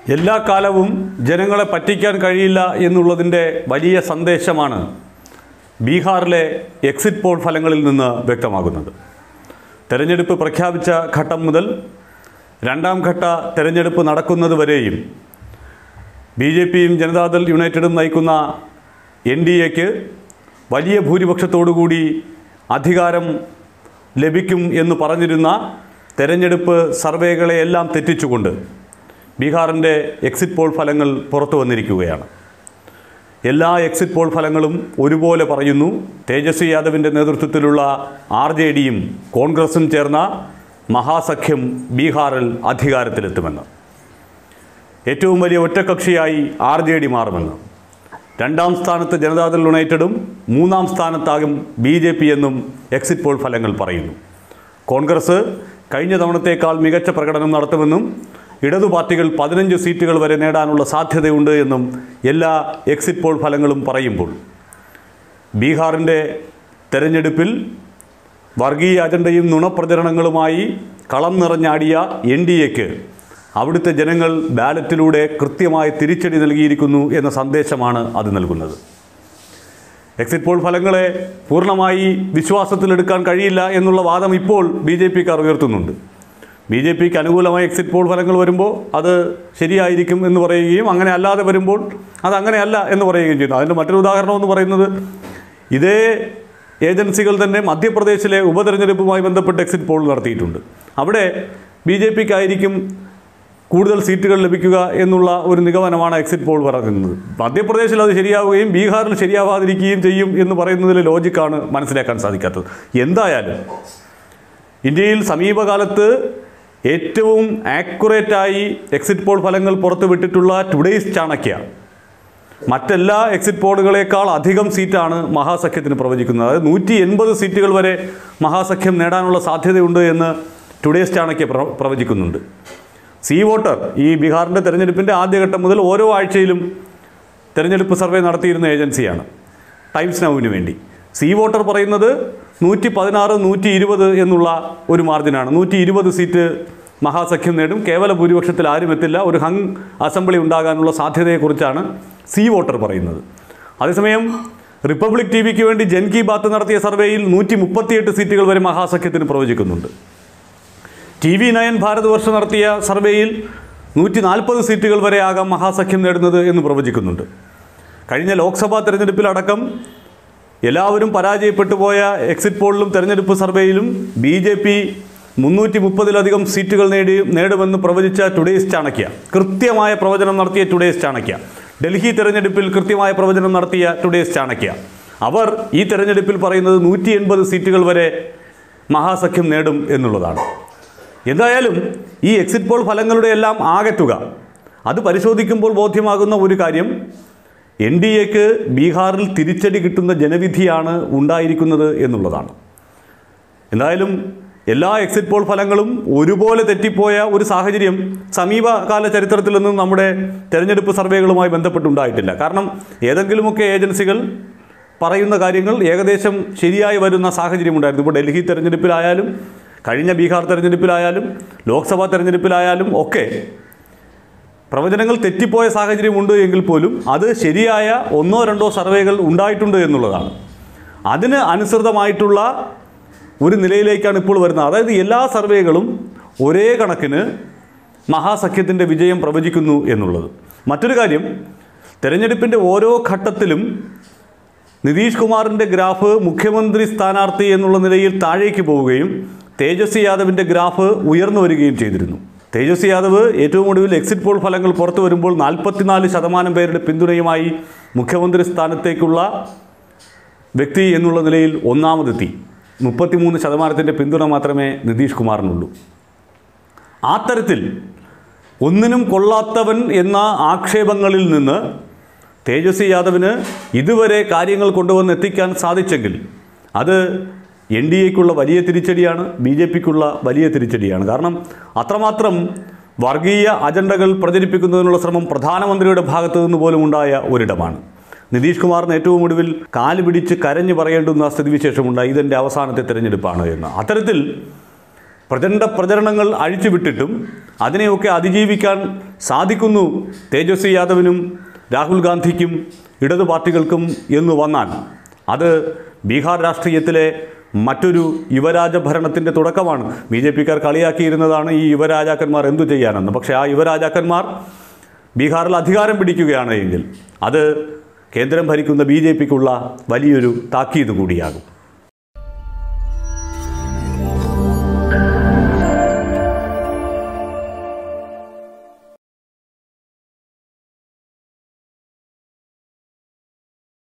എല്ലാ കാലവും ജനങ്ങളെ പറ്റിക്കാൻ കഴിയില്ല എന്നുള്ളതിൻ്റെ വലിയ സന്ദേശമാണ് ബീഹാറിലെ എക്സിറ്റ് പോൾ ഫലങ്ങളിൽ നിന്ന് വ്യക്തമാകുന്നത് തെരഞ്ഞെടുപ്പ് പ്രഖ്യാപിച്ച ഘട്ടം മുതൽ രണ്ടാം ഘട്ട തെരഞ്ഞെടുപ്പ് നടക്കുന്നത് വരെയും ബി ജെ പിയും ജനതാദൾ യുണൈറ്റഡും നയിക്കുന്ന എൻ ഡി എക്ക് വലിയ ഭൂരിപക്ഷത്തോടുകൂടി അധികാരം ലഭിക്കും എന്ന് പറഞ്ഞിരുന്ന തെരഞ്ഞെടുപ്പ് സർവേകളെയെല്ലാം തെറ്റിച്ചുകൊണ്ട് ബീഹാറിൻ്റെ എക്സിറ്റ് പോൾ ഫലങ്ങൾ പുറത്തു വന്നിരിക്കുകയാണ് എല്ലാ എക്സിറ്റ് പോൾ ഫലങ്ങളും ഒരുപോലെ പറയുന്നു തേജസ്വി യാദവിൻ്റെ നേതൃത്വത്തിലുള്ള ആർ ജെ ഡിയും കോൺഗ്രസും ചേർന്ന മഹാസഖ്യം ബീഹാറിൽ അധികാരത്തിലെത്തുമെന്ന് ഏറ്റവും വലിയ ഒറ്റക്കക്ഷിയായി ആർ ജെ ഡി മാറുമെന്ന് രണ്ടാം സ്ഥാനത്ത് ജനതാദൾ യുണൈറ്റഡും മൂന്നാം സ്ഥാനത്താകും ബി ജെ പി എന്നും എക്സിറ്റ് പോൾ ഫലങ്ങൾ പറയുന്നു കോൺഗ്രസ് കഴിഞ്ഞ തവണത്തേക്കാൾ മികച്ച പ്രകടനം നടത്തുമെന്നും ഇടതു പാർട്ടികൾ പതിനഞ്ച് സീറ്റുകൾ വരെ നേടാനുള്ള സാധ്യതയുണ്ട് എന്നും എല്ലാ എക്സിറ്റ് പോൾ ഫലങ്ങളും പറയുമ്പോൾ ബീഹാറിൻ്റെ തെരഞ്ഞെടുപ്പിൽ വർഗീയ അജണ്ടയും നുണപ്രചരണങ്ങളുമായി കളം നിറഞ്ഞാടിയ എൻ ഡി എക്ക് അവിടുത്തെ ജനങ്ങൾ ബാലറ്റിലൂടെ കൃത്യമായ തിരിച്ചടി നൽകിയിരിക്കുന്നു എന്ന സന്ദേശമാണ് അത് നൽകുന്നത് എക്സിറ്റ് പോൾ ഫലങ്ങളെ പൂർണ്ണമായി വിശ്വാസത്തിലെടുക്കാൻ കഴിയില്ല എന്നുള്ള വാദം ഇപ്പോൾ ബി ജെ പിക്കാർ ഉയർത്തുന്നുണ്ട് ബി ജെ പിക്ക് അനുകൂലമായ എക്സിറ്റ് പോൾ ഫലങ്ങൾ വരുമ്പോൾ അത് ശരിയായിരിക്കും എന്ന് പറയുകയും അങ്ങനെ അല്ലാതെ വരുമ്പോൾ അത് അങ്ങനെയല്ല എന്ന് പറയുകയും ചെയ്യുന്നു അതിൻ്റെ മറ്റൊരു ഉദാഹരണം എന്ന് പറയുന്നത് ഇതേ ഏജൻസികൾ തന്നെ മധ്യപ്രദേശിലെ ഉപതെരഞ്ഞെടുപ്പുമായി ബന്ധപ്പെട്ട് എക്സിറ്റ് പോൾ നടത്തിയിട്ടുണ്ട് അവിടെ ബി ജെ പിക്കായിരിക്കും കൂടുതൽ സീറ്റുകൾ ലഭിക്കുക എന്നുള്ള ഒരു നിഗമനമാണ് എക്സിറ്റ് പോൾ പറയുന്നത് മധ്യപ്രദേശിൽ അത് ശരിയാവുകയും ബീഹാറിൽ ശരിയാവാതിരിക്കുകയും ചെയ്യും എന്ന് പറയുന്നതിൽ ലോജിക്കാണ് മനസ്സിലാക്കാൻ സാധിക്കാത്തത് എന്തായാലും ഇന്ത്യയിൽ സമീപകാലത്ത് ഏറ്റവും ആക്യുറേറ്റായി എക്സിറ്റ് പോൾ ഫലങ്ങൾ പുറത്തുവിട്ടിട്ടുള്ള ടുഡേയ്സ് ചാണക്യ മറ്റെല്ലാ എക്സിറ്റ് പോളുകളേക്കാൾ അധികം സീറ്റാണ് മഹാസഖ്യത്തിന് പ്രവചിക്കുന്നത് അതായത് നൂറ്റി എൺപത് സീറ്റുകൾ വരെ മഹാസഖ്യം നേടാനുള്ള സാധ്യതയുണ്ട് എന്ന് ടുഡേയ്സ് ചാണക്യ പ്ര- പ്രവചിക്കുന്നുണ്ട് സി വോട്ടർ ഈ ബീഹാറിൻ്റെ തെരഞ്ഞെടുപ്പിൻ്റെ ആദ്യഘട്ടം മുതൽ ഓരോ ആഴ്ചയിലും തെരഞ്ഞെടുപ്പ് സർവേ നടത്തിയിരുന്ന ഏജൻസിയാണ് ടൈംസ് നൗവിന് വേണ്ടി സി വോട്ടർ പറയുന്നത് നൂറ്റി പതിനാറ് നൂറ്റി ഇരുപത് എന്നുള്ള ഒരു മാർജിനാണ് നൂറ്റി ഇരുപത് സീറ്റ് മഹാസഖ്യം നേടും കേവല ഭൂരിപക്ഷത്തിൽ ആരും എത്തില്ല ഒരു ഹങ് അസംബ്ലി ഉണ്ടാകാനുള്ള സാധ്യതയെക്കുറിച്ചാണ് സി വോട്ടർ പറയുന്നത് അതേസമയം റിപ്പബ്ലിക് ടി വിക്ക് വേണ്ടി ജൻ കി ബാത്ത് നടത്തിയ സർവേയിൽ നൂറ്റി മുപ്പത്തിയെട്ട് സീറ്റുകൾ വരെ മഹാസഖ്യത്തിന് പ്രവചിക്കുന്നുണ്ട് ടി വി നയൻ ഭാരതവർഷം നടത്തിയ സർവേയിൽ നൂറ്റി നാൽപ്പത് സീറ്റുകൾ വരെ ആകാം മഹാസഖ്യം നേടുന്നത് എന്ന് പ്രവചിക്കുന്നുണ്ട് കഴിഞ്ഞ ലോക്സഭാ തെരഞ്ഞെടുപ്പിലടക്കം എല്ലാവരും പരാജയപ്പെട്ടു പോയ എക്സിറ്റ് പോളിലും തെരഞ്ഞെടുപ്പ് സർവേയിലും ബി ജെ പി മുന്നൂറ്റി മുപ്പതിലധികം സീറ്റുകൾ നേടി നേടുമെന്ന് പ്രവചിച്ച ടുഡേയ്സ് ചാണക്യ കൃത്യമായ പ്രവചനം നടത്തിയ ടുഡേയ്സ് ചാണക്യ ഡൽഹി തെരഞ്ഞെടുപ്പിൽ കൃത്യമായ പ്രവചനം നടത്തിയ ടുഡേയ്സ് ചാണക്യ അവർ ഈ തെരഞ്ഞെടുപ്പിൽ പറയുന്നത് നൂറ്റി എൺപത് സീറ്റുകൾ വരെ മഹാസഖ്യം നേടും എന്നുള്ളതാണ് എന്തായാലും ഈ എക്സിറ്റ് പോൾ ഫലങ്ങളുടെ എല്ലാം ആകെത്തുക അത് പരിശോധിക്കുമ്പോൾ ബോധ്യമാകുന്ന ഒരു കാര്യം എൻ ഡി എക്ക് ബീഹാറിൽ തിരിച്ചടി കിട്ടുന്ന ജനവിധിയാണ് ഉണ്ടായിരിക്കുന്നത് എന്നുള്ളതാണ് എന്തായാലും എല്ലാ എക്സിറ്റ് പോൾ ഫലങ്ങളും ഒരുപോലെ തെറ്റിപ്പോയ ഒരു സാഹചര്യം സമീപകാല ചരിത്രത്തിലൊന്നും നമ്മുടെ തെരഞ്ഞെടുപ്പ് സർവേകളുമായി ബന്ധപ്പെട്ടുണ്ടായിട്ടില്ല കാരണം ഏതെങ്കിലുമൊക്കെ ഏജൻസികൾ പറയുന്ന കാര്യങ്ങൾ ഏകദേശം ശരിയായി വരുന്ന സാഹചര്യം ഉണ്ടായിരുന്നു ഇപ്പോൾ ഡൽഹി തെരഞ്ഞെടുപ്പിലായാലും കഴിഞ്ഞ ബീഹാർ തെരഞ്ഞെടുപ്പിലായാലും ലോക്സഭാ തെരഞ്ഞെടുപ്പിലായാലും ഒക്കെ പ്രവചനങ്ങൾ തെറ്റിപ്പോയ സാഹചര്യമുണ്ട് എങ്കിൽ പോലും അത് ശരിയായ ഒന്നോ രണ്ടോ സർവേകൾ ഉണ്ടായിട്ടുണ്ട് എന്നുള്ളതാണ് അതിന് അനുസൃതമായിട്ടുള്ള ഒരു നിലയിലേക്കാണ് ഇപ്പോൾ വരുന്നത് അതായത് എല്ലാ സർവേകളും ഒരേ കണക്കിന് മഹാസഖ്യത്തിൻ്റെ വിജയം പ്രവചിക്കുന്നു എന്നുള്ളത് മറ്റൊരു കാര്യം തെരഞ്ഞെടുപ്പിൻ്റെ ഓരോ ഘട്ടത്തിലും നിതീഷ് കുമാറിൻ്റെ ഗ്രാഫ് മുഖ്യമന്ത്രി സ്ഥാനാർത്ഥി എന്നുള്ള നിലയിൽ താഴേക്ക് പോവുകയും തേജസ്വി യാദവിൻ്റെ ഗ്രാഫ് ഉയർന്നു വരികയും ചെയ്തിരുന്നു തേജസ്വി യാദവ് ഏറ്റവും ഒടുവിൽ എക്സിറ്റ് പോൾ ഫലങ്ങൾ പുറത്തു വരുമ്പോൾ നാൽപ്പത്തിനാല് ശതമാനം പേരുടെ പിന്തുണയുമായി മുഖ്യമന്ത്രി സ്ഥാനത്തേക്കുള്ള വ്യക്തി എന്നുള്ള നിലയിൽ ഒന്നാമതെത്തി മുപ്പത്തിമൂന്ന് ശതമാനത്തിൻ്റെ പിന്തുണ മാത്രമേ നിതീഷ് കുമാറിനുള്ളൂ ആ തരത്തിൽ ഒന്നിനും കൊള്ളാത്തവൻ എന്ന ആക്ഷേപങ്ങളിൽ നിന്ന് തേജസ്വി യാദവിന് ഇതുവരെ കാര്യങ്ങൾ കൊണ്ടുവന്ന് എത്തിക്കാൻ സാധിച്ചെങ്കിൽ അത് എൻ ഡി എക്കുള്ള വലിയ തിരിച്ചടിയാണ് ബി ജെ പിക്കുള്ള വലിയ തിരിച്ചടിയാണ് കാരണം അത്രമാത്രം വർഗീയ അജണ്ടകൾ പ്രചരിപ്പിക്കുന്നതിനുള്ള ശ്രമം പ്രധാനമന്ത്രിയുടെ ഭാഗത്തു നിന്ന് പോലും ഉണ്ടായ ഒരിടമാണ് നിതീഷ് കുമാറിന് ഏറ്റവും ഒടുവിൽ കാല് പിടിച്ച് കരഞ്ഞു പറയേണ്ടുന്ന സ്ഥിതിവിശേഷമുണ്ടായി ഇതെൻ്റെ അവസാനത്തെ തിരഞ്ഞെടുപ്പാണ് എന്ന് അത്തരത്തിൽ പ്രചണ്ഡ പ്രചരണങ്ങൾ അഴിച്ചുവിട്ടിട്ടും അതിനെയൊക്കെ അതിജീവിക്കാൻ സാധിക്കുന്നു തേജസ്വി യാദവിനും രാഹുൽ ഗാന്ധിക്കും ഇടതു പാർട്ടികൾക്കും എന്ന് വന്നാൽ അത് ബീഹാർ രാഷ്ട്രീയത്തിലെ മറ്റൊരു യുവരാജ ഭരണത്തിൻ്റെ തുടക്കമാണ് ബി ജെ പിക്കാർ കളിയാക്കിയിരുന്നതാണ് ഈ യുവരാജാക്കന്മാർ എന്തു ചെയ്യാനെന്ന് പക്ഷേ ആ യുവരാജാക്കന്മാർ ബീഹാറിൽ അധികാരം പിടിക്കുകയാണ് എങ്കിൽ അത് കേന്ദ്രം ഭരിക്കുന്ന ബി ജെ പിക്കുള്ള വലിയൊരു താക്കീത് കൂടിയാകും